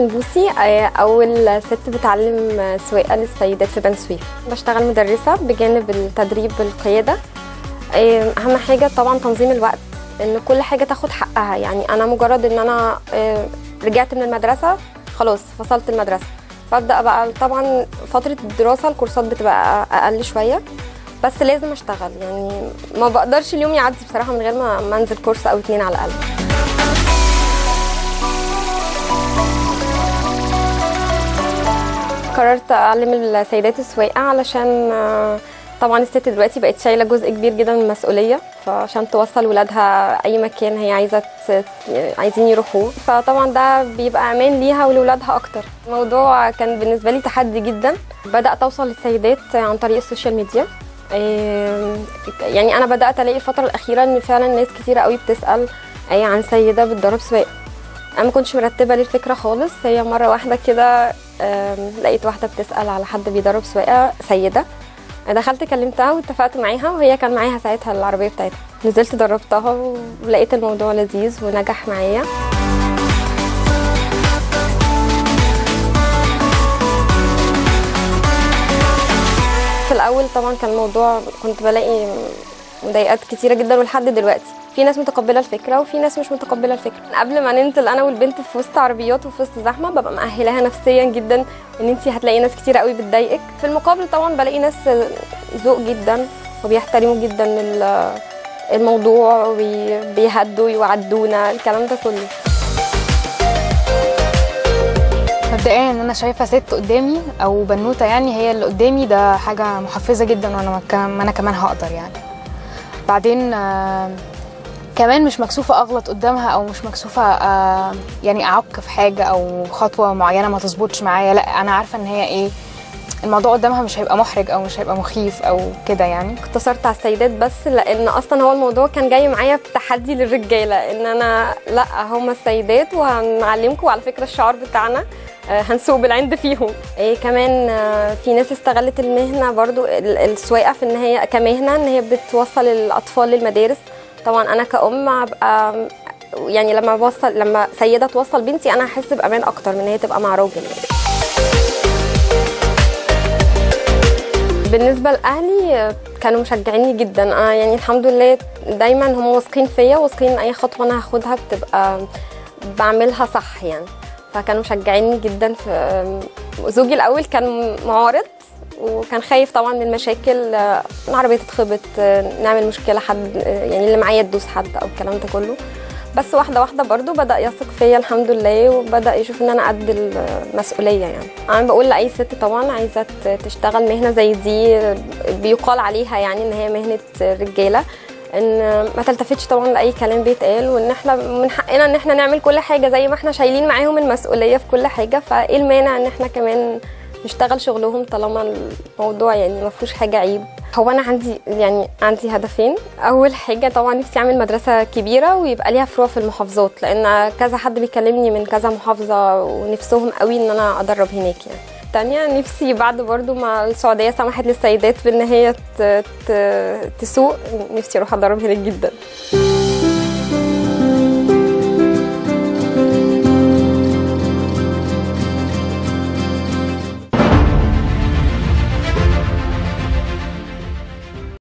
كابتن بوسي آه، اول ست بتعلم آه، سواقه للسيدات في بني سويف بشتغل مدرسه بجانب التدريب القياده آه، اهم حاجه طبعا تنظيم الوقت ان كل حاجه تاخد حقها يعني انا مجرد ان انا آه، رجعت من المدرسه خلاص فصلت المدرسه فابدا بقى طبعا فتره الدراسه الكورسات بتبقى اقل شويه بس لازم اشتغل يعني ما بقدرش اليوم يعدي بصراحه من غير ما ما انزل كورس او اتنين على الاقل قررت اعلم السيدات السواقه علشان آه، طبعا الست دلوقتي بقت شايله جزء كبير جدا من المسؤوليه فعشان توصل ولادها اي مكان هي عايزه ت- عايزين يروحوه فطبعا ده بيبقى امان ليها ولولادها اكتر الموضوع كان بالنسبه لي تحدي جدا بدات اوصل للسيدات عن طريق السوشيال ميديا إيه، يعني انا بدات الاقي الفتره الاخيره ان فعلا ناس كتيره قوي بتسال اي عن سيده بتدرب سواقه انا ما كنتش مرتبه ليه الفكره خالص هي مره واحده كده آم، لقيت واحده بتسال على حد بيدرب سواقه سيده دخلت كلمتها واتفقت معاها وهي كان معاها ساعتها العربيه بتاعتها نزلت دربتها ولقيت الموضوع لذيذ ونجح معايا في الاول طبعا كان الموضوع كنت بلاقي مضايقات كتيره جدا ولحد دلوقتي في ناس متقبله الفكره وفي ناس مش متقبله الفكره قبل ما ننزل انا والبنت في وسط عربيات وفي وسط زحمه ببقى مأهلاها نفسيا جدا ان انت هتلاقي ناس كتيره قوي بتضايقك في المقابل طبعا بلاقي ناس ذوق جدا وبيحترموا جدا ال- الموضوع وبيهدوا يوعدونا الكلام ده كله مبدئيا ان انا شايفه ست قدامي او بنوته يعني هي اللي قدامي ده حاجه محفزه جدا وانا ما كمان- ما انا كمان هقدر يعني بعدين آه، كمان مش مكسوفه اغلط قدامها او مش مكسوفه آه، يعني اعك في حاجه او خطوه معينه ما تظبطش معايا لا انا عارفه ان هي ايه الموضوع قدامها مش هيبقى محرج او مش هيبقى مخيف او كده يعني اقتصرت على السيدات بس لان اصلا هو الموضوع كان جاي معايا بتحدي للرجاله ان انا لا هم السيدات وهنعلمكم على فكره الشعار بتاعنا آه، هنسوق بالعند فيهم إيه كمان آه، في ناس استغلت المهنه برضو ال- السواقه في ان هي كمهنه ان هي بتوصل الاطفال للمدارس طبعا انا كأم هبقى يعني لما بوصل لما سيده توصل بنتي انا هحس بامان اكتر من ان هي تبقى مع راجل يعني. بالنسبه لاهلي كانوا مشجعيني جدا انا يعني الحمد لله دايما هم واثقين فيا واثقين اي خطوه انا هاخدها بتبقى بعملها صح يعني فكانوا مشجعيني جدا في زوجي الاول كان معارض وكان خايف طبعا من المشاكل آه، العربيه تتخبط آه، نعمل مشكله حد آه، يعني اللي معايا تدوس حد او الكلام ده كله بس واحده واحده برضو بدا يثق فيا الحمد لله وبدا يشوف ان انا قد المسؤوليه يعني انا بقول لاي ست طبعا عايزه ت- تشتغل مهنه زي دي بيقال عليها يعني ان هي مهنه رجاله ان ما تلتفتش طبعا لاي كلام بيتقال وان احنا من حقنا ان احنا نعمل كل حاجه زي ما احنا شايلين معاهم المسؤوليه في كل حاجه فايه المانع ان احنا كمان نشتغل شغلهم طالما الموضوع يعني ما فيهوش حاجه عيب هو انا عندي يعني عندي هدفين اول حاجه طبعا نفسي اعمل مدرسه كبيره ويبقى ليها فروع في المحافظات لان كذا حد بيكلمني من كذا محافظه ونفسهم قوي ان انا ادرب هناك يعني تانية نفسي بعد برضو ما السعودية سمحت للسيدات بان هي ت- ت- تسوق نفسي اروح ادرب هناك جدا